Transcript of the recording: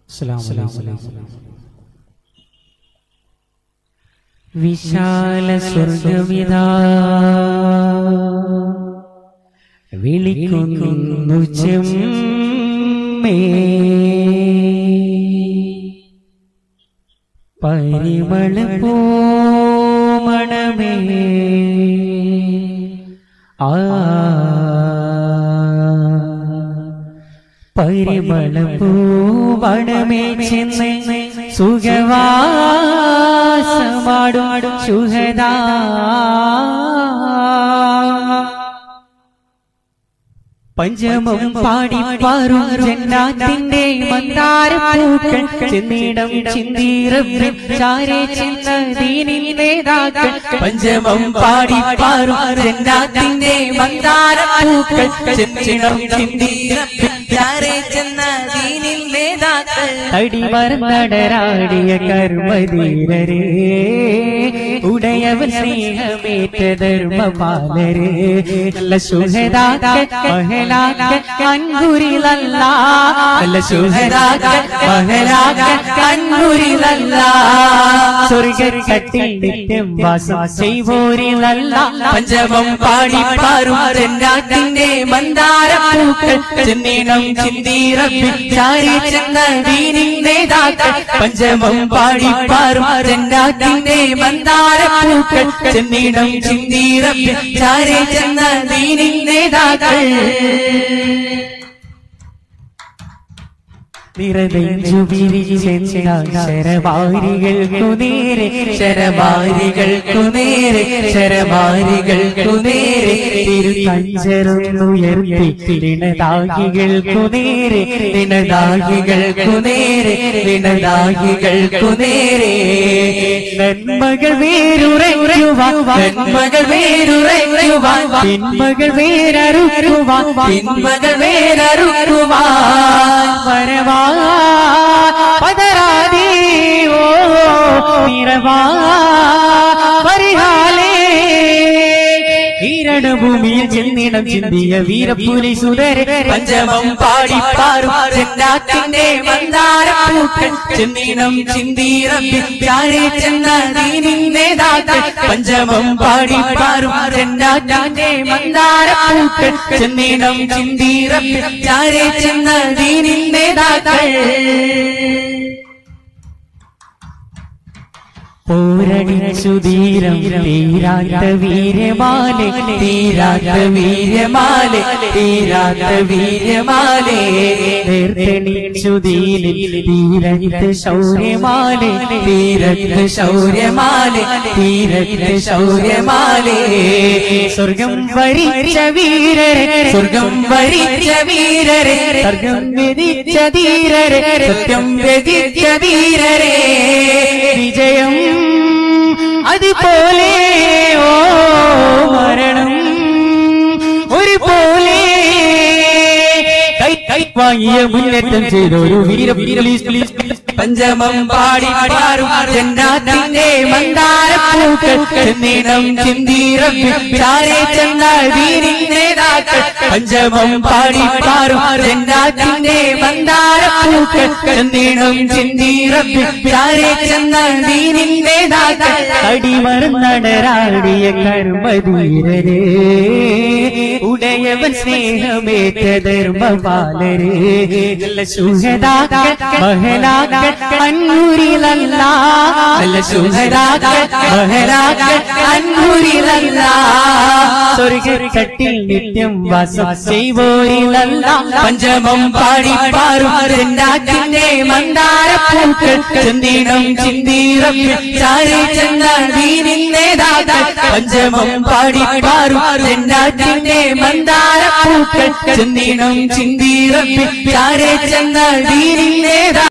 വിശാല സ്വർഗമിതാ വിളിക്കുന്നു ചെമ്മേ പരിമള പൂമണമേ ആ പരിമള പൂവണമേ ചെന്ന് സുഖവാസമാടും സുഹദാ പഞ്ചമം പാടി പാറും ജന്നാത്തിന്റെ മന്ദാരപ്പൂക്കൾ ചെന്നിടം ചിന്തീറബ്രം ചാരെ ചെന്ന ദീനിൻ നേതാക്കൾ പഞ്ചമം പാടി പാറും ജന്നാത്തിന്റെ മന്ദാരപ്പൂക്കൾ ചെന്നിടം ചിന്തീറബ്രം ചാരെ ചെന്ന ദീനിൽ നേതാക്കൾ അടിമറന്നടരാടിയ കർമ്മധീരരേ ഉടയവൻ സ്നേഹമേറ്റ ധർമ്മപാലരേ നല്ല സുഹൃതാക്ക മഹലാക്ക അൻകുരിലല്ല നല്ല സുഹൃതാക്ക മഹലാക്ക അൻകുരിലല്ല സ്വർഗത്തിൽ നിത്യം വാസം ചെയ്വോരിലല്ല പഞ്ചമം പാടി പാറും ജന്നാത്തിന്റെ മന്ദാരപ്പൂക്കൾ ചെന്നീണം ചിന്തീറപ്പിൽ ചാരി ചെന്ന ദീനിൻ നേതാക്കൾ പഞ്ചമം പാടി പാറും ജന്നാത്തിന്റെ മന്ദാരപ്പൂക്കൾ ചെന്നീണം ചിന്തീറപ്പിൽ ചാരി ചെന്ന ദീനിൻ നേതാക്കൾ നിറനെഞ്ചുവിരിച്ചെന്ന ശരവാരികൾക്കു നേരെ ശരമാരികൾക്കു നേരെ ശരമാരികൾക്കു നേരെ തിരുത്തഞ്ചരുന്നുയർത്തി ദിനദാഹികൾക്കു നേരെ ദിനദാഹികൾക്കു നേരെ ദിനദാഹികൾക്കു നേരെ നന്മകൾ വേരുറയുവാൻ നന്മകൾ വേരുറയുവാൻ പിന്മകൾ വേരറുവാൻ പിന്മകൾ വേരറുക്കുവാൻ വരവാ പതരാതേ ഓ നിറവാ പരിഹാലേ ഈരണഭൂമിയിൽ ചെന്നിടം ചിന്തിയ വീരപ്പുലി സുതരെ പഞ്ചമം പാടി പാറും ജന്നാത്തിന്റെ മന്ദാരപ്പൂക്കൾ ചെന്നീണം ചിന്തീറപ്പിൽ ചാരി ചെന്ന ദീനിൻ നേതാക്കൾ പഞ്ചമം പാടി പാറും ജന്നാത്തിന്റെ മന്ദാരപ്പൂക്കൾ ചെന്നീണം ചിന്തീറപ്പിൽ ചാരി ചെന്ന ദീനിൻ നേതാക്കൾ പോരടിച്ചു ധീരം തീരാത്ത വീരമാലെ തീരാത്ത വീര്യമാലെ തീരാത്ത വീര്യമാലെ നേർത്തെണിച്ചു ധീലിൽ തീരത്ത് ശൗര്യമാലെ തീരത്ത് ശൗര്യമാലെ തീരത്ത് ശൗര്യമാലെ സ്വർഗം വരിച്ച വീരരെ സ്വർഗം വരിച്ച വീരരെ സ്വർഗം വിധിച്ച ധീരരെ സത്യം വ്യതിച്ച വീരരെ വിജയം അതുപോലെ ഓ മരണം ഒരു പോലെ കൈ കൈ വാങ്ങിയ മുന്നേറ്റം ചെയ്തൊരു വീര പ്ലീസ് പ്ലീസ് പഞ്ചമം പാടി പാറും ജന്നാത്തിന്റെ മന്ദാരപ്പൂക്കൾ ചെന്നിടം ചിന്തീറപ്പിൽ ചാരെ ചെന്ന വീരിൻ നേതാക്കൾ പഞ്ചമം പാടി പാറും ജന്നാത്തിന്റെ മന്ദാരപ്പൂക്കൾ ചെന്നിടം ചിന്തീറപ്പിൽ ചാരെ ചെന്ന വീരിൻ നേതാക്കൾ അടിമറന്നടരാടിയ കർമ്മധീരരേ ഉടയവൻ സ്നേഹമേറ്റ ധർമ്മപാലരേ നല്ല സുഹൃതാക്ക മഹലാക്ക അന്നൂരിലല്ല നല്ല ശുഭരാക്കൾ മഹരാക്കൾ അൻപൂരിലല്ല സ്വർഗത്തിൽ നിത്യം വാസം ചെയ്വോരിലല്ല പഞ്ചമം പാടി പാറും രണ്ടാറ്റിന്റെ മന്ദാരപ്പൂക്കൾ ചെന്നീണം ചിന്തീറപ്പിൽ ചാരി ചെന്ന വീരിൻ നേതാക്കൾ പഞ്ചമം പാടി പാറും രണ്ടാറ്റിന്റെ മന്ദാരപ്പൂക്കൾ ചെന്നീണം ചിന്തീറപ്പിൽ ചാരി ചെന്ന വീരിൻ നേതാക്കൾ